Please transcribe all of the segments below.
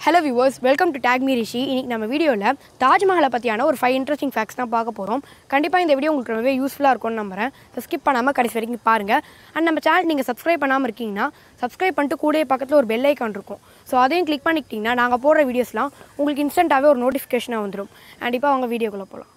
hello viewers welcome to take me Rishi இன்னைக்கு நம்ம வீடியோவில் தாஜ்மஹாலை பற்றியான ஒரு ஃபைவ் இன்ட்ரெஸ்டிங் ஃபேக்ட்ஸ் தான் பார்க்க போகிறோம் கண்டிப்பாக இந்த வீடியோ உங்களுக்கு ரொம்பவே யூஸ்ஃபுல்லாக இருக்கும்னு நம்புறேன் ஸோ ஸ்கிப் பண்ணாமல் கடைசி வரைக்கும் பாருங்கள் அண்ட் நம்ம சேனல் நீங்கள் சப்ஸ்கிரைப் பண்ணாமல் இருக்கீங்கன்னா சப்ஸ்கிரைப் பண்ணிட்டு கூடயே பக்கத்தில் ஒரு பெல் ஐக்கான் இருக்கும் ஸோ அதையும் கிளிக் பண்ணிக்கிட்டிங்கன்னா நாங்கள் போடுற வீடியோஸ்லாம் உங்களுக்கு இன்ஸ்டண்ட்டாகவே ஒரு நோட்டிஃபிகேஷனாக வந்துடும் அண்ட் இப்போ அவங்க வீடியோக்குள்ளே போகலாம்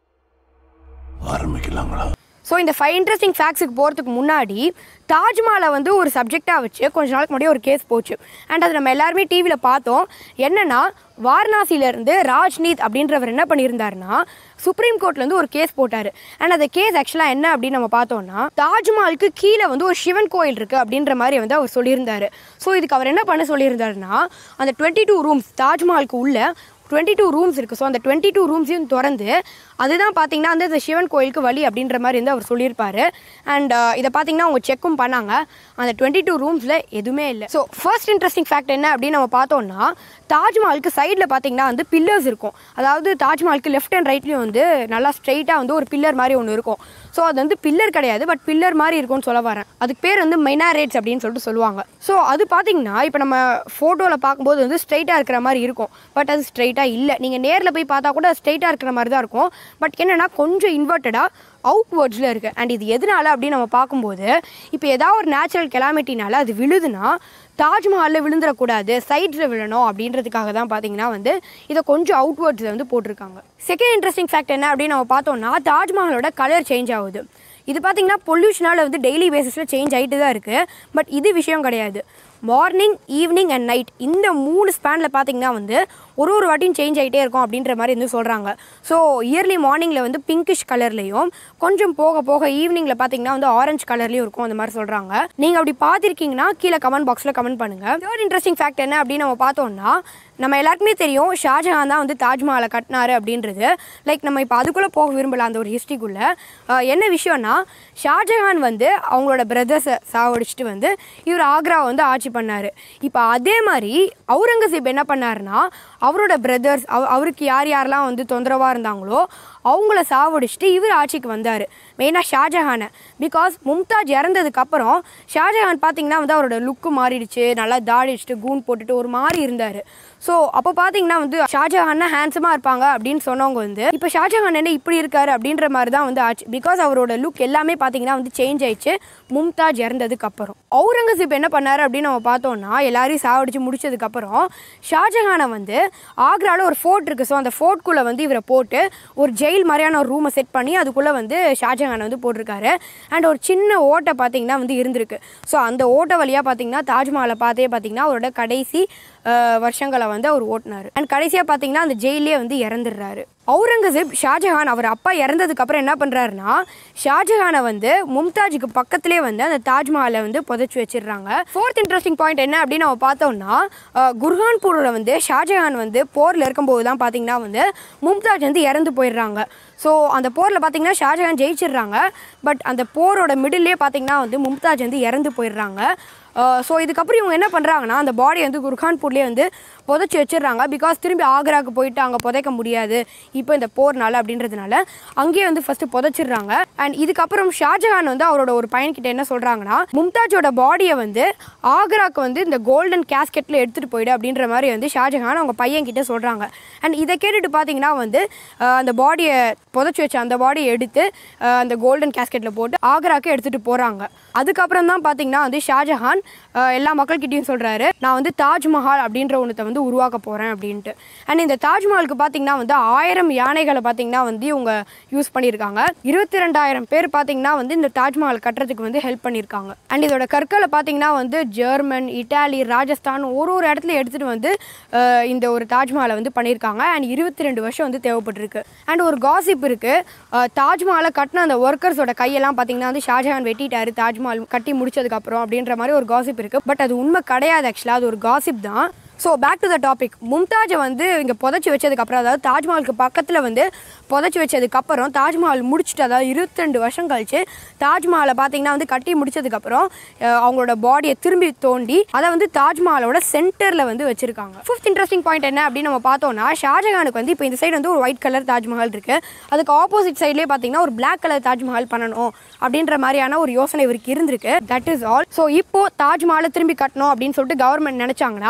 ஆரம்பிக்கலாங்களா ஸோ இந்த ஃபைவ் இன்ட்ரெஸ்டிங் ஃபேக்ட்ஸுக்கு போகிறதுக்கு முன்னாடி தாஜ்மஹாலை வந்து ஒரு சப்ஜெக்டாக வச்சு கொஞ்ச நாளுக்கு முன்னாடி ஒரு கேஸ் போச்சு அண்ட் அது நம்ம எல்லாருமே டிவியில் பார்த்தோம் என்னன்னா வாரணாசியிலேருந்து ராஜ்நீத் அப்படின்றவர் என்ன பண்ணியிருந்தாருன்னா சுப்ரீம் கோர்ட்லேருந்து ஒரு கேஸ் போட்டார் அண்ட் அந்த கேஸ் ஆக்சுவலாக என்ன அப்படின்னு நம்ம பார்த்தோம்னா தாஜ்மஹாலுக்கு கீழே வந்து ஒரு சிவன் கோயில் இருக்குது அப்படின்ற மாதிரி வந்து அவர் சொல்லியிருந்தாரு ஸோ இதுக்கு அவர் என்ன பண்ண சொல்லியிருந்தாருன்னா அந்த டுவெண்ட்டி டூ ரூம்ஸ் தாஜ்மஹாலுக்கு உள்ள டுவெண்ட்டி டூ ரூம்ஸ் இருக்குது ஸோ அந்த டுவெண்ட்டி டூ ரூம்ஸையும் திறந்து அதுதான் பார்த்தீங்கன்னா வந்து இந்த சிவன் கோயிலுக்கு வழி அப்படின்ற மாதிரி வந்து அவர் சொல்லியிருப்பாரு அண்ட் இதை பார்த்தீங்கன்னா அவங்க செக்கும் பண்ணாங்க அந்த டுவெண்ட்டி டூ ரூம்ஸில் எதுவுமே இல்லை ஸோ ஃபர்ஸ்ட் இன்ட்ரெஸ்டிங் ஃபேக்ட் என்ன அப்படின்னு நம்ம பார்த்தோம்னா தாஜ்மஹாலுக்கு சைடில் பார்த்தீங்கன்னா வந்து பில்லர்ஸ் இருக்கும் அதாவது தாஜ்மஹாலுக்கு லெஃப்ட் அண்ட் ரைட்லேயும் வந்து நல்லா ஸ்ட்ரைட்டாக வந்து ஒரு பில்லர் மாதிரி ஒன்று இருக்கும் ஸோ அது வந்து பில்லர் கிடையாது பட் பில்லர் மாதிரி இருக்கும்னு சொல்ல வரேன் அதுக்கு பேர் வந்து மைனாரேட்ஸ் அப்படின்னு சொல்லிட்டு சொல்லுவாங்க ஸோ அது பார்த்தீங்கன்னா இப்போ நம்ம ஃபோட்டோவில் பார்க்கும்போது வந்து ஸ்ட்ரைட்டாக இருக்கிற மாதிரி இருக்கும் பட் அது ஸ்ட்ரைட்டாக இல்லை நீங்கள் நேரில் போய் பார்த்தா கூட ஸ்ட்ரைட்டாக இருக்கிற மாதிரி தான் இருக்கும் பட் என்னென்னா கொஞ்சம் இன்வெர்ட்டடாக அவுட்வேர்ட்ஸில் இருக்குது அண்ட் இது எதனால அப்படின்னு நம்ம பார்க்கும்போது இப்போ ஏதாவது ஒரு நேச்சுரல் கெலாமிட்டினால அது விழுதுன்னா தாஜ்மஹாலில் விழுந்துடக்கூடாது சைட்ஸில் விழணும் அப்படின்றதுக்காக தான் பார்த்தீங்கன்னா வந்து இதை கொஞ்சம் அவுட்வேர்ட்ஸில் வந்து போட்டிருக்காங்க செகண்ட் இன்ட்ரெஸ்டிங் ஃபேக்ட் என்ன அப்படின்னு நம்ம பார்த்தோம்னா தாஜ்மஹாலோட கலர் சேஞ்ச் ஆகுது இது பார்த்தீங்கன்னா பொல்யூஷனால் வந்து டெய்லி பேசிஸில் சேஞ்ச் ஆகிட்டு தான் இருக்குது பட் இது விஷயம் கிடையாது மார்னிங் ஈவினிங் அண்ட் நைட் இந்த மூணு ஸ்பேனில் பார்த்தீங்கன்னா வந்து ஒரு ஒரு வாட்டியும் சேஞ்ச் ஆகிட்டே இருக்கும் அப்படின்ற மாதிரி வந்து சொல்கிறாங்க ஸோ இயர்லி மார்னிங்கில் வந்து பிங்கிஷ் கலர்லேயும் கொஞ்சம் போக போக ஈவினிங்கில் பார்த்தீங்கன்னா வந்து ஆரஞ்சு கலர்லேயும் இருக்கும் அந்த மாதிரி சொல்கிறாங்க நீங்கள் அப்படி பார்த்துருக்கீங்கன்னா கீழே கமெண்ட் பாக்ஸில் கமெண்ட் பண்ணுங்கள் தேர்ட் இன்ட்ரெஸ்டிங் ஃபேக்ட் என்ன அப்படின்னு நம்ம பார்த்தோம்னா நம்ம எல்லாருக்குமே தெரியும் ஷாஜஹான் தான் வந்து தாஜ்மஹாலை கட்டினாரு அப்படின்றது லைக் நம்ம இப்போ அதுக்குள்ளே போக விரும்பல அந்த ஒரு ஹிஸ்ட்ரிக்குள்ளே என்ன விஷயம்னா ஷாஜஹான் வந்து அவங்களோட பிரதர்ஸை சாவடிச்சிட்டு வந்து இவர் ஆக்ரா வந்து ஆட்சி பண்ணார் இப்போ அதே மாதிரி அவுரங்கசீப் என்ன பண்ணாருன்னா அவரோட பிரதர்ஸ் அவ அவருக்கு யார் யாரெல்லாம் வந்து தொந்தரவாக இருந்தாங்களோ அவங்கள சாவடிச்சிட்டு இவர் ஆட்சிக்கு வந்தார் மெயினாக ஷாஜஹானை பிகாஸ் மும்தாஜ் இறந்ததுக்கப்புறம் ஷாஜஹான் பார்த்தீங்கன்னா வந்து அவரோட லுக்கு மாறிடுச்சு நல்லா தாடி வச்சுட்டு கூன் போட்டுட்டு ஒரு மாதிரி இருந்தார் ஸோ அப்போ பார்த்தீங்கன்னா வந்து ஷாஜஹான்னா ஹேண்ட்ஸமாக இருப்பாங்க அப்படின்னு சொன்னவங்க வந்து இப்போ ஷாஜஹான் என்ன இப்படி இருக்காரு அப்படின்ற மாதிரி தான் வந்து ஆச்சு பிகாஸ் அவரோட லுக் எல்லாமே பார்த்தீங்கன்னா வந்து சேஞ்ச் ஆயிடுச்சு மும்தாஜ் இறந்ததுக்கு அப்புறம் அவுரங்கசீப் என்ன பண்ணாரு அப்படின்னு நம்ம பார்த்தோம்னா எல்லாரையும் சாவடிச்சு முடிச்சதுக்கப்புறம் ஷாஜஹானை வந்து ஆக்ராவில் ஒரு ஃபோர்ட் இருக்குது ஸோ அந்த ஃபோர்ட்குள்ளே வந்து இவரை போட்டு ஒரு ஜெயில் மாதிரியான ஒரு ரூமை செட் பண்ணி அதுக்குள்ளே வந்து ஷாஜஹானை வந்து போட்டிருக்காரு அண்ட் ஒரு சின்ன ஓட்டை பார்த்தீங்கன்னா வந்து இருந்திருக்கு ஸோ அந்த ஓட்டை வழியாக பார்த்தீங்கன்னா தாஜ்மஹாலை பார்த்தே பார்த்தீங்கன்னா அவரோட கடைசி அஹ், வருஷங்களை வந்து அவர் ஓட்டினார் அண்ட் கடைசியாக பார்த்தீங்கன்னா அந்த ஜெயிலே வந்து இறந்துடுறாரு அவுரங்கசீப் ஷாஜஹான் அவர் அப்பா இறந்ததுக்கு அப்புறம் என்ன பண்ணுறாருன்னா ஷாஜஹானை வந்து மும்தாஜுக்கு பக்கத்துலேயே வந்து அந்த தாஜ்மஹாலை வந்து புதைச்சி வச்சிடுறாங்க ஃபோர்த் இன்ட்ரெஸ்டிங் பாயிண்ட் என்ன அப்படின்னு நம்ம பார்த்தோம்னா அஹ், குர்ஹான்பூரில் வந்து ஷாஜஹான் வந்து போரில் இருக்கும்போது தான் பார்த்தீங்கன்னா வந்து மும்தாஜ் வந்து இறந்து போயிடுறாங்க ஸோ அந்த போரில் பார்த்தீங்கன்னா ஷாஜஹான் ஜெயிச்சிடுறாங்க பட் அந்த போரோட மிடிலே பார்த்தீங்கன்னா வந்து மும்தாஜ் வந்து இறந்து போயிடுறாங்க ஸோ இதுக்கப்புறம் இவங்க என்ன பண்ணுறாங்கன்னா அந்த பாடி வந்து குர்கான்பூர்லேயே வந்து புதைச்சி வச்சிடுறாங்க பிகாஸ் திரும்பி ஆக்ராவுக்கு போயிட்டு அங்கே புதைக்க முடியாது இப்போ இந்த போர்னால அப்படின்றதுனால அங்கேயே வந்து ஃபஸ்ட்டு புதைச்சிடுறாங்க அண்ட் இதுக்கப்புறம் ஷாஜஹான் வந்து அவரோட ஒரு பையன்கிட்ட என்ன சொல்கிறாங்கன்னா மும்தாஜோட பாடியை வந்து ஆக்ராக்கு வந்து இந்த கோல்டன் கேஸ்கெட்டில் எடுத்துகிட்டு போயிடு அப்படின்ற மாதிரி வந்து ஷாஜஹான் அவங்க பையன்கிட்ட சொல்கிறாங்க அண்ட் இதை கேட்டுட்டு பார்த்தீங்கன்னா வந்து அஹ், அந்த பாடியை புதைச்சி வச்ச அந்த பாடியை எடுத்து அஹ், அந்த கோல்டன் கேஸ்கெட்டில் போட்டு ஆக்ராக்கு எடுத்துகிட்டு போகிறாங்க அதுக்கப்புறம் தான் பார்த்தீங்கன்னா வந்து ஷாஜஹான் அஹ், எல்லா மக்கள்கிட்டயும் சொல்கிறாரு நான் வந்து தாஜ்மஹால் அப்படின்ற ஒன்றத்தை வந்து உருவாக்க போகிறேன் அப்படின்ட்டு அண்ட் இந்த தாஜ்மஹாலுக்கு பார்த்தீங்கன்னா வந்து ஆயிரம் யானைகளை பார்த்தீங்கன்னா வந்து இவங்க யூஸ் பண்ணியிருக்காங்க இருபத்தி ரெண்டாயிரம் பேர் பார்த்தீங்கன்னா வந்து இந்த தாஜ்மஹால் கட்டுறதுக்கு வந்து ஹெல்ப் பண்ணியிருக்காங்க அண்ட் இதோட கற்களை பார்த்தீங்கன்னா வந்து ஜெர்மன் இட்டாலி ராஜஸ்தான் ஒரு ஒரு இடத்துல எடுத்துகிட்டு வந்து அஹ், இந்த ஒரு தாஜ்மஹாலை வந்து பண்ணியிருக்காங்க அண்ட் இருபத்தி ரெண்டு வருஷம் வந்து தேவைப்பட்டிருக்கு அண்ட் ஒரு காசிப் இருக்குது தாஜ்மஹாலை கட்டின அந்த ஒர்க்கர்ஸோட கையெல்லாம் பார்த்தீங்கன்னா வந்து ஷாஜஹான் வெட்டிட்டாரு தாஜ்மஹால் கட்டி முடிச்சதுக்கப்புறம் அப்படின்ற மாதிரி ஒரு காசிப் இருக்குது பட் அது உண்மை கிடையாது ஆக்சுவலாக அது ஒரு காசிப் தான் so back to the topic மும்தாஜை வந்து இங்கே புதைச்சி வச்சதுக்கப்புறம் அதாவது தாஜ்மஹாலுக்கு பக்கத்தில் வந்து புதைச்சி வச்சதுக்கப்புறம் தாஜ்மஹால் முடிச்சுட்டு அதாவது இருபத்தி ரெண்டு வருஷம் கழிச்சு தாஜ்மஹாலை பார்த்தீங்கன்னா வந்து கட்டி முடிச்சதுக்கப்புறம் அஹ், அவங்களோட பாடியை திரும்பி தோண்டி அதை வந்து தாஜ்மஹாலோட சென்டரில் வந்து வச்சிருக்காங்க ஃபிஃப்த் இன்ட்ரெஸ்டிங் பாயிண்ட் என்ன அப்படின்னு நம்ம பார்த்தோம்னா ஷாஜஹானுக்கு வந்து இப்போ இந்த சைடு வந்து ஒரு ஒயிட் கலர் தாஜ்மஹால் இருக்கு அதுக்கு ஆப்போசிட் சைட்லேயே பார்த்தீங்கன்னா ஒரு பிளாக் கலர் தாஜ்மஹால் பண்ணணும் அப்படின்ற மாதிரியான ஒரு யோசனை இவருக்கு இருந்திருக்கு தட் இஸ் ஆல் ஸோ இப்போ தாஜ்மஹாலை திரும்பி கட்டணும் அப்படின்னு சொல்லிட்டு கவர்மெண்ட் நினைச்சாங்கன்னா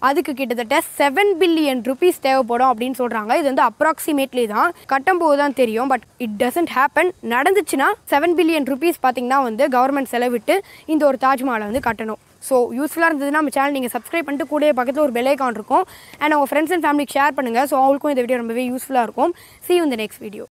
அதுக்கு கிட்டத்தட்ட செவன் பில்லியன் ருபீஸ் தேவைப்படும் அப்படின்னு சொல்கிறாங்க இது வந்து அப்ராக்சிமேட்லி தான் கட்டும்போது தான் தெரியும் பட் இட் டசன்ட் ஹேப்பன் நடந்துச்சுன்னா செவன் பில்லியன் ருபீஸ் பார்த்தீங்கன்னா வந்து கவர்மெண்ட் செலவிட்டு இந்த ஒரு தாஜ்மஹாலை வந்து கட்டணும் ஸோ யூஸ்ஃபுல்லாக இருந்ததுன்னா நம்ம சேனல் நீங்கள் சப்ஸ்கிரைப் பண்ணிட்டு கூடயே பக்கத்தில் ஒரு பெல் ஐக்கான் இருக்கும் அண்ட் உங்கள் ஃப்ரெண்ட்ஸ் அண்ட் ஃபேமிலிக்கு ஷேர் பண்ணுங்கள் ஸோ அவங்களுக்கும் இந்த வீடியோ ரொம்பவே யூஸ்ஃபுல்லாக இருக்கும் see you in the next video